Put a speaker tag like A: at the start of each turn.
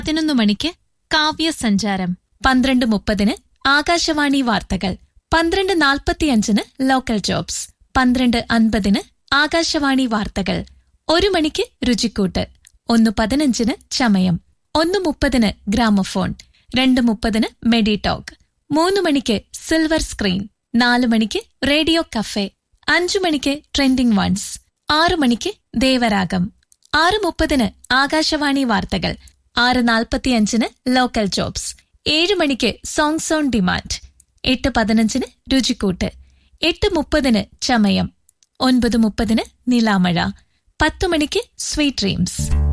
A: പതിനൊന്ന് മണിക്ക് കാവ്യസഞ്ചാരം പന്ത്രണ്ട് മുപ്പതിന് ആകാശവാണി വാർത്തകൾ പന്ത്രണ്ട് നാൽപ്പത്തിയഞ്ചിന് ലോക്കൽ ജോബ്സ് പന്ത്രണ്ട് അൻപതിന് ആകാശവാണി വാർത്തകൾ ഒരു മണിക്ക് രുചിക്കൂട്ട് ഒന്ന് പതിനഞ്ചിന് ചമയം ഒന്ന് മുപ്പതിന് ഗ്രാമഫോൺ രണ്ട് മുപ്പതിന് മെഡിടോക്ക് മൂന്ന് മണിക്ക് സിൽവർ സ്ക്രീൻ നാല് മണിക്ക് റേഡിയോ കഫേ അഞ്ചു മണിക്ക് ട്രെൻഡിംഗ് വൺസ് ആറു മണിക്ക് ദേവരാഗം ആറ് മുപ്പതിന് ആകാശവാണി വാർത്തകൾ ആറ് നാൽപ്പത്തിയഞ്ചിന് ലോക്കൽ ജോബ്സ് ഏഴ് മണിക്ക് സോങ്സ് ഓൺ ഡിമാൻഡ് എട്ട് പതിനഞ്ചിന് രുചിക്കൂട്ട് എട്ട് മുപ്പതിന് ചമയം ഒൻപത് മുപ്പതിന് നിലാമഴ പത്തു മണിക്ക് സ്വീറ്റ് ഡ്രീംസ്